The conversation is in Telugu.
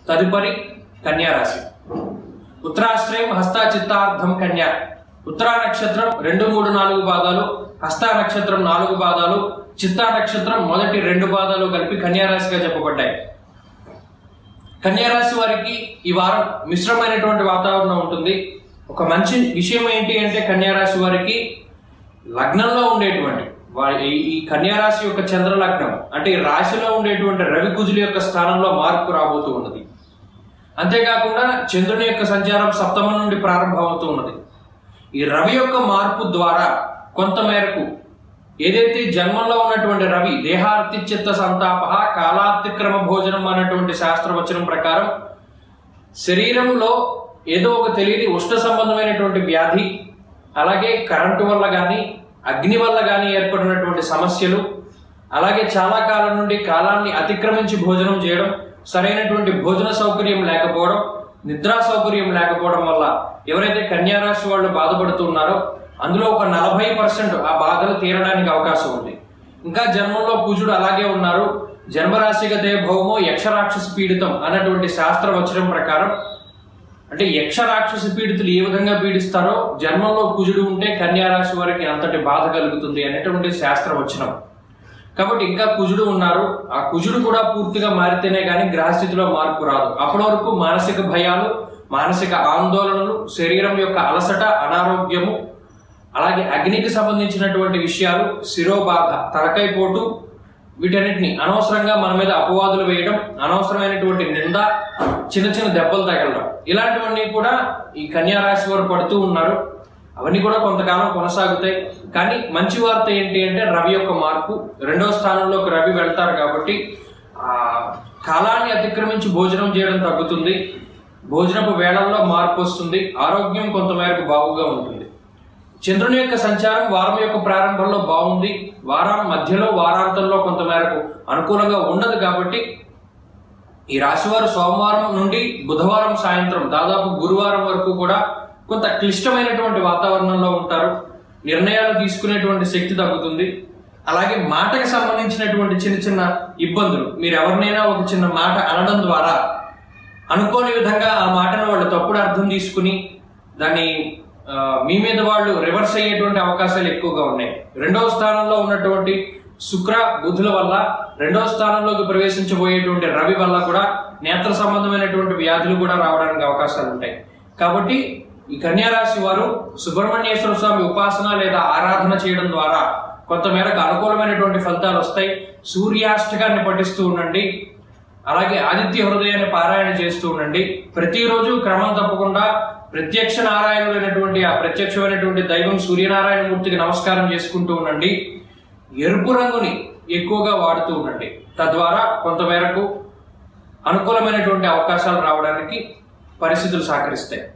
తదుపరి కన్యా రాశి ఉత్తరాశ్రయం హస్త చిత్తార్థం కన్యా ఉత్తరా నక్షత్రం రెండు మూడు నాలుగు పాదాలు హస్త నక్షత్రం నాలుగు పాదాలు చిత్తా నక్షత్రం మొదటి రెండు పాదాలు కలిపి కన్యా రాశిగా చెప్పబడ్డాయి కన్యా రాశి వారికి ఈ వారం మిశ్రమైనటువంటి వాతావరణం ఉంటుంది ఒక మంచి విషయం ఏంటి అంటే కన్యా రాశి వారికి లగ్నంలో ఉండేటువంటి వా- ఈ- ఈ కన్యా రాశి యొక్క చంద్ర లగ్నం అంటే ఈ రాశిలో ఉండేటువంటి రవి కుజుల యొక్క స్థానంలో మార్పు రాబోతూ ఉన్నది అంతేకాకుండా చంద్రుని యొక్క సంచారం సప్తమం నుండి ప్రారంభమవుతూ ఉన్నది ఈ రవి యొక్క మార్పు ద్వారా కొంత మేరకు ఏదైతే జన్మంలో ఉన్నటువంటి రవి దేహార్తిచిత్త సంతాప కాలాతిక్రమ భోజనం అన్నటువంటి శాస్త్రవచనం ప్రకారం శరీరంలో ఏదో ఒక తెలియని ఉష్ణ సంబంధమైనటువంటి వ్యాధి అలాగే కరెంటు వల్ల కానీ అగ్ని వల్ల కానీ ఏర్పడినటువంటి సమస్యలు అలాగే చాలా కాలం నుండి కాలాన్ని అతిక్రమించి భోజనం చేయడం సరైనటువంటి భోజన సౌకర్యం లేకపోవడం నిద్రా సౌకర్యం లేకపోవడం వల్ల ఎవరైతే కన్యా రాశి వాళ్ళు బాధపడుతున్నారో అందులో ఒక నలభై పర్సెంట్ ఆ బాధలు తీరడానికి అవకాశం ఉంది ఇంకా జన్మంలో కుజుడు అలాగే ఉన్నారు జన్మరాశిగతే భౌమో యక్షరాక్షస పీడితం అన్నటువంటి శాస్త్ర వచనం ప్రకారం అంటే యక్ష రాక్షస పీడితులు ఏ విధంగా పీడిస్తారో జన్మంలో కుజుడు ఉంటే కన్యా రాశి వారికి అంతటి బాధ కలుగుతుంది అనేటువంటి శాస్త్ర వచనం కాబట్టి ఇంకా కుజుడు ఉన్నారు ఆ కుజుడు కూడా పూర్తిగా మారితేనే కానీ గ్రహస్థితిలో మార్పు రాదు అప్పటి వరకు మానసిక భయాలు మానసిక ఆందోళనలు శరీరం యొక్క అలసట అనారోగ్యము అలాగే అగ్నికి సంబంధించినటువంటి విషయాలు శిరోబాధ తలకాయ పోటు వీటన్నిటిని అనవసరంగా మన మీద అపవాదులు వేయడం అనవసరమైనటువంటి నింద చిన్న చిన్న దెబ్బలు తగలడం ఇలాంటివన్నీ కూడా ఈ కన్యా రాశి వారు పడుతూ ఉన్నారు అవన్నీ కూడా కొంతకాలం కొనసాగుతాయి కానీ మంచి వార్త ఏంటి అంటే రవి యొక్క మార్పు రెండవ స్థానంలోకి రవి వెళ్తారు కాబట్టి ఆ కాలాన్ని అతిక్రమించి భోజనం చేయడం తగ్గుతుంది భోజనపు వేళల్లో మార్పు వస్తుంది ఆరోగ్యం కొంతమేరకు బాగుగా ఉంటుంది చంద్రుని యొక్క సంచారం వారం యొక్క ప్రారంభంలో బాగుంది వారం మధ్యలో వారాంతంలో కొంతమేరకు అనుకూలంగా ఉండదు కాబట్టి ఈ రాశివారు సోమవారం నుండి బుధవారం సాయంత్రం దాదాపు గురువారం వరకు కూడా కొంత క్లిష్టమైనటువంటి వాతావరణంలో ఉంటారు నిర్ణయాలు తీసుకునేటువంటి శక్తి తగ్గుతుంది అలాగే మాటకి సంబంధించినటువంటి చిన్న చిన్న ఇబ్బందులు మీరు ఎవరినైనా ఒక చిన్న మాట అనడం ద్వారా అనుకోని విధంగా ఆ మాటను వాళ్ళు తప్పుడు అర్థం తీసుకుని దాన్ని ఆ, మీ మీద వాళ్ళు రివర్స్ అయ్యేటువంటి అవకాశాలు ఎక్కువగా ఉన్నాయి రెండవ స్థానంలో ఉన్నటువంటి శుక్ర బుధుల వల్ల రెండవ స్థానంలోకి ప్రవేశించబోయేటువంటి రవి వల్ల కూడా నేత్ర సంబంధమైనటువంటి వ్యాధులు కూడా రావడానికి అవకాశాలు ఉంటాయి కాబట్టి ఈ కన్యా రాశి వారు సుబ్రహ్మణ్యేశ్వర స్వామి ఉపాసన లేదా ఆరాధన చేయడం ద్వారా కొంతమేరకు అనుకూలమైనటువంటి ఫలితాలు వస్తాయి సూర్యాష్టకాన్ని పఠిస్తూ ఉండండి అలాగే ఆదిత్య హృదయాన్ని పారాయణ చేస్తూ ఉండండి ప్రతిరోజు క్రమం తప్పకుండా ప్రత్యక్ష నారాయణుడైనటువంటి ఆ ప్రత్యక్షమైనటువంటి దైవం సూర్యనారాయణ మూర్తికి నమస్కారం చేసుకుంటూ ఉండండి ఎరుపు రంగుని ఎక్కువగా వాడుతూ ఉండండి తద్వారా కొంతమేరకు అనుకూలమైనటువంటి అవకాశాలు రావడానికి పరిస్థితులు సహకరిస్తాయి